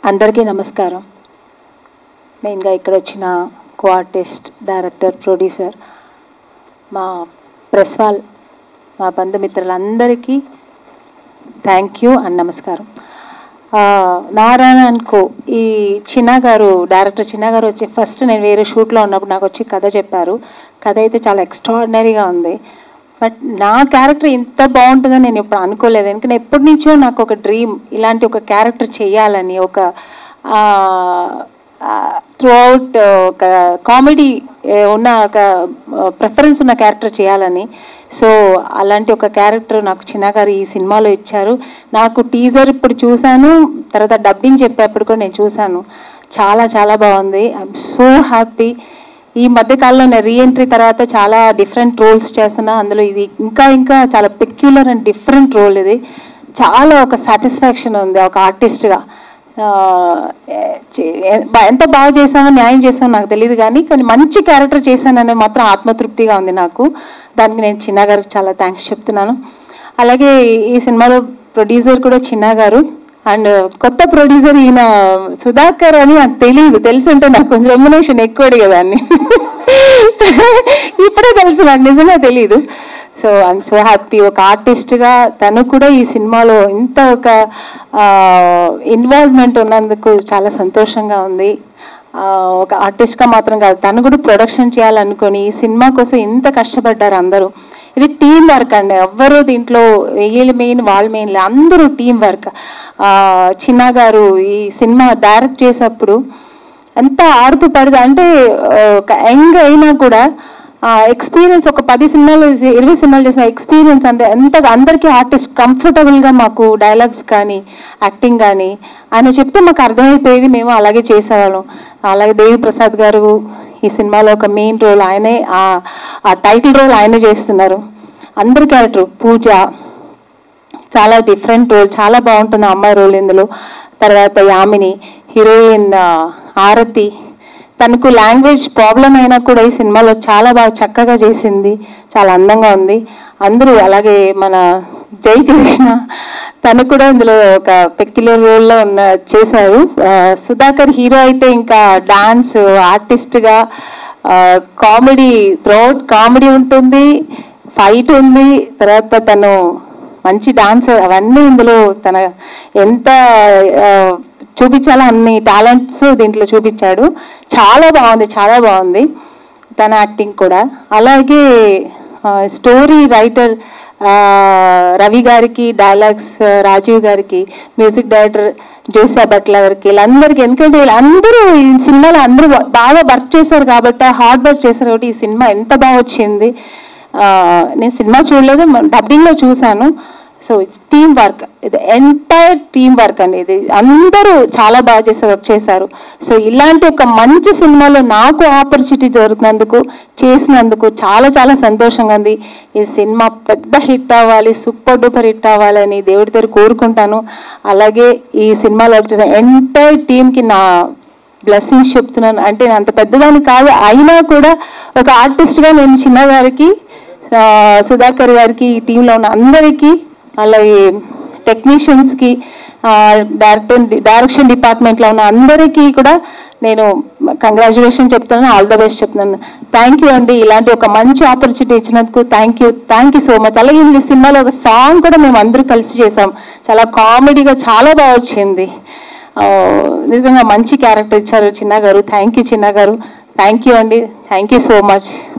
అందరికీ నమస్కారం మెయిన్గా ఇక్కడ వచ్చిన కో ఆర్టిస్ట్ డైరెక్టర్ ప్రొడ్యూసర్ మా ప్రెస్ వాల్ మా బంధుమిత్రులందరికీ థ్యాంక్ యూ అండ్ నమస్కారం ఆ, నారాయణ అండ్ కో ఈ చిన్న గారు డైరెక్టర్ చిన్న గారు వచ్చి ఫస్ట్ నేను వేరే షూట్లో ఉన్నప్పుడు నాకు వచ్చి కథ చెప్పారు కథ అయితే చాలా ఎక్స్ట్రాడినరీగా ఉంది బట్ నా క్యారెక్టర్ ఇంత బాగుంటుందని నేను ఎప్పుడు అనుకోలేదు ఎందుకంటే ఎప్పటి నుంచో నాకు ఒక డ్రీమ్ ఇలాంటి ఒక క్యారెక్టర్ చేయాలని ఒక త్రూ అవుట్ ఒక కామెడీ ఉన్న ఒక ప్రిఫరెన్స్ ఉన్న క్యారెక్టర్ చేయాలని సో అలాంటి ఒక క్యారెక్టర్ నాకు చిన్న గారు ఈ సినిమాలో ఇచ్చారు నాకు టీజర్ ఇప్పుడు చూశాను తర్వాత డబ్బింగ్ చెప్పేప్పుడు కూడా నేను చూశాను చాలా చాలా బాగుంది ఐఎమ్ సో హ్యాపీ ఈ మధ్య కాలంలో నేను రీఎంట్రీ తర్వాత చాలా డిఫరెంట్ రోల్స్ చేస్తున్నా అందులో ఇది ఇంకా ఇంకా చాలా పెక్యులర్ అండ్ డిఫరెంట్ రోల్ ఇది చాలా ఒక సాటిస్ఫాక్షన్ ఉంది ఒక ఆర్టిస్ట్గా ఎంత బాగా చేసామో న్యాయం చేసామో నాకు తెలియదు కానీ కానీ మంచి క్యారెక్టర్ చేశాననే మాత్రం ఆత్మతృప్తిగా ఉంది నాకు దానికి నేను చిన్న గారికి చాలా థ్యాంక్స్ చెప్తున్నాను అలాగే ఈ సినిమాలో ప్రొడ్యూసర్ కూడా చిన్న గారు అండ్ కొత్త ప్రొడ్యూసర్ ఈయన సుధాకర్ అని నాకు తెలియదు తెలుసుంటే నాకు కొంచెం రెమ్యునేషన్ ఎక్కువ అడిగేదాన్ని ఇప్పుడే తెలుసు నాకు నిజంగా తెలియదు సో ఐఎమ్ సో హ్యాపీ ఒక ఆర్టిస్ట్గా తను కూడా ఈ సినిమాలో ఇంత ఒక ఇన్వాల్వ్మెంట్ ఉన్నందుకు చాలా సంతోషంగా ఉంది ఆ, ఒక ఆర్టిస్ట్గా మాత్రం కాదు తను కూడా ప్రొడక్షన్ చేయాలనుకొని ఈ సినిమా కోసం ఇంత కష్టపడ్డారు అందరూ ఇది టీం వర్క్ అండి ఎవ్వరు దీంట్లో వీళ్ళు మెయిన్ వాళ్ళు మెయిన్ అందరూ టీం వర్క్ చిన్న గారు ఈ సినిమా డైరెక్ట్ చేసేప్పుడు ఎంత ఆడుతూ పడుతూ అంటే ఆ, ఒక యంగ్ అయినా కూడా ఎక్స్పీరియన్స్ ఒక పది సినిమాలు చేసి- ఇరవై సినిమాలు చేసిన ఎక్స్పీరియన్స్ అంటే ఎంత అందరికీ ఆర్టిస్ట్ కంఫర్టబుల్గా మాకు డైలాగ్స్ కానీ యాక్టింగ్ కానీ ఆయన చెప్తే మాకు అర్థమైపోయేది మేము అలాగే చేసేవాళ్ళం అలాగే దేవి ప్రసాద్ గారు ఈ సినిమాలో ఒక మెయిన్ రోల్ ఆయనే ఆ- ఆ టైటిల్ రోల్ ఆయనే చేస్తున్నారు అందరి క్యారెక్టర్ పూజ చాలా డిఫరెంట్ రోల్ చాలా బాగుంటుంది ఆ అమ్మాయి రోల్ ఇందులో తర్వాత యామిని హీరోయిన్ ఆ, ఆరతి తనకు లాంగ్వేజ్ ప్రాబ్లం అయినా కూడా ఈ సినిమాలో చాలా బాగా చక్కగా చేసింది చాలా అందంగా ఉంది అందరూ అలాగే మన జై కృష్ణ తను కూడా ఇందులో ఒక పెక్యులర్ రోల్లో ఉన్న చేశారు ఆ, సుధాకర్ హీరో అయితే ఇంకా డాన్స్ ఆర్టిస్ట్గా కామెడీ త్రౌట్ కామెడీ ఉంటుంది ఫైట్ ఉంది తర్వాత తను మంచి డాన్స్ అవన్నీ ఇందులో తన ఎంత ఆ, చూపించాలో అన్ని టాలెంట్స్ దీంట్లో చూపించాడు చాలా బాగుంది చాలా బాగుంది తన యాక్టింగ్ కూడా అలాగే స్టోరీ రైటర్ రవి గారికి డైలాగ్స్ రాజీవ్ గారికి మ్యూజిక్ డైరెక్టర్ జోసా భట్ల గారికి వీళ్ళందరికీ ఎందుకంటే వీళ్ళందరూ ఈ సినిమాలో అందరూ బాగా వర్క్ చేశారు కాబట్టి హార్డ్ వర్క్ చేశారు కాబట్టి ఈ సినిమా ఎంత బాగా వచ్చింది ఆ, నేను సినిమా చూడలేదు డబ్బింగ్ లో చూశాను సో ఇట్స్ టీమ్ వర్క్ ఇది ఎంటైర్ టీమ్ వర్క్ అండి ఇది అందరూ చాలా బాగా చేసే వర్క్ చేశారు సో ఇలాంటి ఒక మంచి సినిమాలో నాకు ఆపర్చునిటీ దొరికినందుకు చేసినందుకు చాలా చాలా సంతోషంగా ఉంది ఈ సినిమా పెద్ద హిట్ అవ్వాలి సూపర్ డూపర్ హిట్ అవ్వాలని దేవుడి దగ్గర కోరుకుంటాను అలాగే ఈ సినిమాలో ఎంటైర్ టీంకి నా బ్లెస్సింగ్స్ చెప్తున్నాను అంటే నేను అంత పెద్దదాన్ని కాదు అయినా కూడా ఒక ఆర్టిస్ట్గా నేను చిన్న గారికి ఆ, సుధాకర్ గారికి ఈ టీంలో ఉన్న అందరికీ అలాగే టెక్నీషియన్స్కి డైరెక్టర్ డైరెక్షన్ డిపార్ట్మెంట్లో ఉన్న అందరికీ కూడా నేను కంగ్రాచులేషన్ చెప్తున్నాను ఆల్ ద బెస్ట్ చెప్తున్నాను థ్యాంక్ యూ అండి ఇలాంటి ఒక మంచి ఆపర్చునిటీ ఇచ్చినందుకు thank you thank you so much అలాగే ఈ సినిమాలో ఒక సాంగ్ కూడా మేము అందరూ కలిసి చేసాం చాలా కామెడీగా చాలా బాగా వచ్చింది ఆ, నిజంగా మంచి క్యారెక్టర్ ఇచ్చారు చిన్న గారు థ్యాంక్ యూ చిన్న గారు థ్యాంక్ యూ అండి థ్యాంక్ యూ సో మచ్